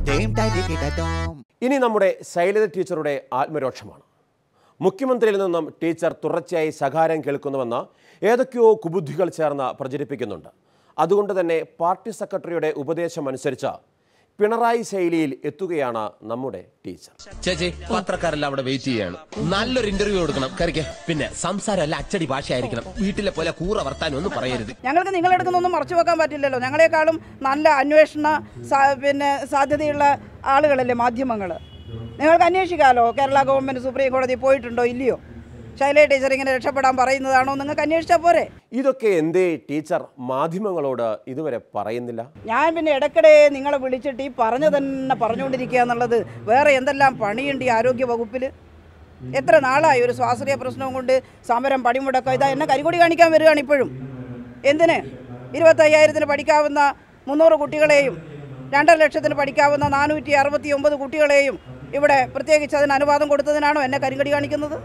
ഇനി നമ്മുടെ ശൈലജ ടീച്ചറുടെ ആത്മരോക്ഷമാണ് മുഖ്യമന്ത്രിയിൽ നിന്നും ടീച്ചർ തുടർച്ചയായി ശകാരം കേൾക്കുന്നുവെന്ന് ഏതൊക്കെയോ കുബുദ്ധികൾ ചേർന്ന് പ്രചരിപ്പിക്കുന്നുണ്ട് അതുകൊണ്ട് തന്നെ പാർട്ടി സെക്രട്ടറിയുടെ ഉപദേശം അനുസരിച്ച് പിണറായി ശൈലിയിൽ എത്തുകയാണ് നമ്മുടെ ടീച്ചർ ചേച്ചി പത്രക്കാരെല്ലാം അവിടെ വെയിറ്റ് ചെയ്യാണ് നല്ലൊരു ഇന്റർവ്യൂ കൊടുക്കണം കറിക്ക് പിന്നെ സംസാരമല്ല അച്ചടി ഭാഷയായിരിക്കണം വീട്ടിലെ പോലെ കൂറ വർത്താനം ഒന്നും പറയരുത് ഞങ്ങൾക്ക് നിങ്ങളെടുക്കുന്നൊന്നും മറച്ചു വെക്കാൻ പറ്റില്ലല്ലോ ഞങ്ങളെക്കാളും നല്ല അന്വേഷണ സാ- പിന്നെ സാധ്യതയുള്ള ആളുകളല്ലേ മാധ്യമങ്ങൾ നിങ്ങൾക്ക് അന്വേഷിക്കാമല്ലോ കേരള ഗവൺമെൻറ് സുപ്രീം കോടതി പോയിട്ടുണ്ടോ ഇല്ലയോ ശൈല ടീച്ചർ ഇങ്ങനെ രക്ഷപ്പെടാൻ പറയുന്നതാണോ നിങ്ങൾക്ക് അന്വേഷിച്ചാൽ പോരെ ഇതൊക്കെ എന്തേ ടീച്ചർ മാധ്യമങ്ങളോട് ഇതുവരെ പറയുന്നില്ല ഞാൻ പിന്നെ ഇടയ്ക്കിടെ നിങ്ങളെ വിളിച്ചിട്ട് ഈ പറഞ്ഞു തന്നെ പറഞ്ഞുകൊണ്ടിരിക്കുക എന്നുള്ളത് വേറെ എന്തെല്ലാം പണിയുണ്ട് ഈ ആരോഗ്യ വകുപ്പിൽ എത്ര നാളായി ഒരു സ്വാശ്രയ പ്രശ്നവും കൊണ്ട് സമരം പണിമുടക്കം ഇതാ എന്നെ കരികൊടി കാണിക്കാൻ വരികയാണ് ഇപ്പോഴും എന്തിന് ഇരുപത്തയ്യായിരത്തിന് പഠിക്കാവുന്ന മുന്നൂറ് കുട്ടികളെയും രണ്ടര ലക്ഷത്തിന് പഠിക്കാവുന്ന നാനൂറ്റി അറുപത്തി ഒമ്പത് കുട്ടികളെയും ഇവിടെ പ്രത്യേകിച്ച് അതിന് അനുവാദം കൊടുത്തതിനാണോ എന്നെ കരിങ്കടി കാണിക്കുന്നത്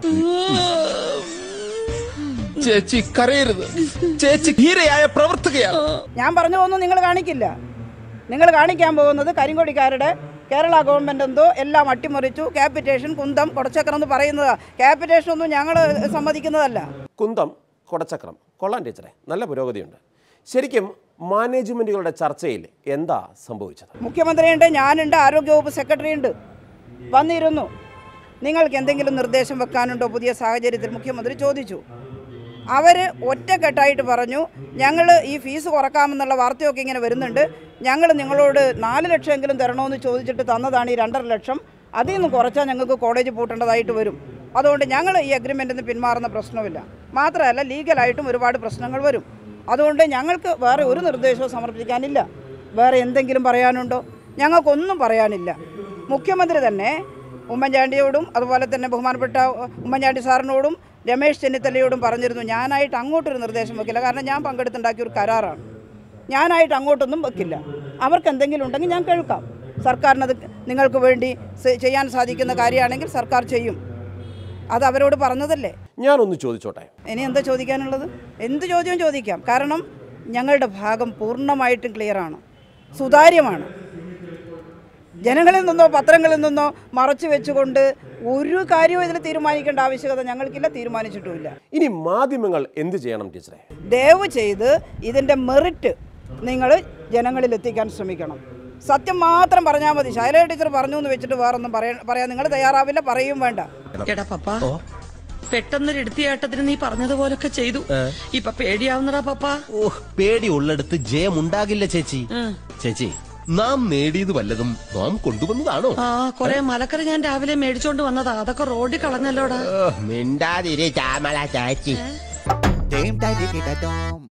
ചേച്ചി കരയരുത് ചേച്ചി ധീരയായ പ്രവർത്തകയാണ് ഞാൻ പറഞ്ഞു പോകുന്നു നിങ്ങൾ കാണിക്കില്ല നിങ്ങൾ കാണിക്കാൻ പോകുന്നത് കരിങ്കൊടിക്കാരുടെ കേരള ഗവൺമെൻറ് എന്തോ എല്ലാം അട്ടിമറിച്ചു ക്യാപിറ്റേഷൻ കുന്തം കൊടച്ചക്രം എന്ന് പറയുന്നതാ ക്യാപിറ്റേഷൻ ഒന്നും ഞങ്ങൾ സമ്മതിക്കുന്നതല്ല കുന്തം കൊടച്ചക്രം കൊള്ളാൻ ടീച്ചറെ നല്ല പുരോഗതിയുണ്ട് ശരിക്കും മാനേജ്മെന്റുകളുടെ ചർച്ചയിൽ എന്താ സംഭവിച്ചത് മുഖ്യമന്ത്രിയുണ്ട് ഞാനുണ്ട് ആരോഗ്യവകുപ്പ് സെക്രട്ടറി ഉണ്ട് വന്നിരുന്നു നിങ്ങൾക്ക് എന്തെങ്കിലും നിർദ്ദേശം വെക്കാനുണ്ടോ പുതിയ സാഹചര്യത്തിൽ മുഖ്യമന്ത്രി ചോദിച്ചു അവർ ഒറ്റക്കെട്ടായിട്ട് പറഞ്ഞു ഞങ്ങൾ ഈ ഫീസ് കുറക്കാമെന്നുള്ള വാർത്തയൊക്കെ ഇങ്ങനെ വരുന്നുണ്ട് ഞങ്ങൾ നിങ്ങളോട് നാല് ലക്ഷമെങ്കിലും തരണമെന്ന് ചോദിച്ചിട്ട് തന്നതാണ് ഈ രണ്ടര ലക്ഷം അതിൽ നിന്ന് കുറച്ചാൽ ഞങ്ങൾക്ക് കോളേജ് പൂട്ടേണ്ടതായിട്ട് വരും അതുകൊണ്ട് ഞങ്ങൾ ഈ അഗ്രിമെൻറ്റിൽ നിന്ന് പിന്മാറുന്ന പ്രശ്നമില്ല മാത്രമല്ല ലീഗലായിട്ടും ഒരുപാട് പ്രശ്നങ്ങൾ വരും അതുകൊണ്ട് ഞങ്ങൾക്ക് വേറെ ഒരു നിർദ്ദേശവും സമർപ്പിക്കാനില്ല വേറെ എന്തെങ്കിലും പറയാനുണ്ടോ ഞങ്ങൾക്കൊന്നും പറയാനില്ല മുഖ്യമന്ത്രി തന്നെ ഉമ്മൻചാണ്ടിയോടും അതുപോലെ തന്നെ ബഹുമാനപ്പെട്ട ഉമ്മൻചാണ്ടി സാറിനോടും രമേശ് ചെന്നിത്തലയോടും പറഞ്ഞിരുന്നു ഞാനായിട്ട് അങ്ങോട്ടൊരു നിർദ്ദേശം വെക്കില്ല കാരണം ഞാൻ പങ്കെടുത്തുണ്ടാക്കിയ ഒരു കരാറാണ് ഞാനായിട്ട് അങ്ങോട്ടൊന്നും വെക്കില്ല അവർക്ക് എന്തെങ്കിലും ഉണ്ടെങ്കിൽ ഞാൻ കേൾക്കാം സർക്കാരിനത് നിങ്ങൾക്ക് വേണ്ടി സ- ചെയ്യാൻ സാധിക്കുന്ന കാര്യമാണെങ്കിൽ സർക്കാർ ചെയ്യും അത് അവരോട് പറഞ്ഞതല്ലേ ഞാനൊന്ന് ചോദിച്ചോട്ടെ ഇനി എന്താ ചോദിക്കാനുള്ളത് എന്ത് ചോദ്യവും ചോദിക്കാം കാരണം ഞങ്ങളുടെ ഭാഗം പൂർണ്ണമായിട്ടും ക്ലിയറാണ് സുതാര്യമാണ് ജനങ്ങളിൽ നിന്നോ പത്രങ്ങളിൽ നിന്നോ മറച്ചു വെച്ചുകൊണ്ട് ഒരു കാര്യവും ഇതിൽ തീരുമാനിക്കേണ്ട ആവശ്യകത ഞങ്ങൾക്കില്ല തീരുമാനിച്ചിട്ടുമില്ല ഇനി മാധ്യമങ്ങൾ എന്ത് ചെയ്യണം ടീച്ചറെ ദയവ് ചെയ്ത് ഇതിൻ്റെ മെറിറ്റ് നിങ്ങൾ ജനങ്ങളിൽ എത്തിക്കാൻ ശ്രമിക്കണം സത്യം മാത്രം പറഞ്ഞാൽ മതി ശൈലജ ടീച്ചർ പറഞ്ഞു എന്ന് വെച്ചിട്ട് വേറൊന്നും പറയാൻ പറയാൻ നിങ്ങൾ തയ്യാറാവില്ല പറയും വേണ്ട എടാ പപ്പ പെട്ടെന്നൊരു എടുത്തിയാട്ടത്തിന് നീ പറഞ്ഞതുപോലൊക്കെ ചെയ്തു ഇപ്പൊ പേടിയാവുന്നടാ പപ്പ ഓ പേടി ഉള്ളിടത്ത് ജയമുണ്ടാകില്ല ചേച്ചി ചേച്ചി നാം നേടിയത് വല്ലതും നാം കൊണ്ടുവന്നതാണോ ആ കൊറേ മലക്കറി ഞാൻ രാവിലെ മേടിച്ചോണ്ട് വന്നതാ അതൊക്കെ റോഡിൽ കളഞ്ഞല്ലോടാ മിണ്ടാതിരി ചാമള ചേച്ചി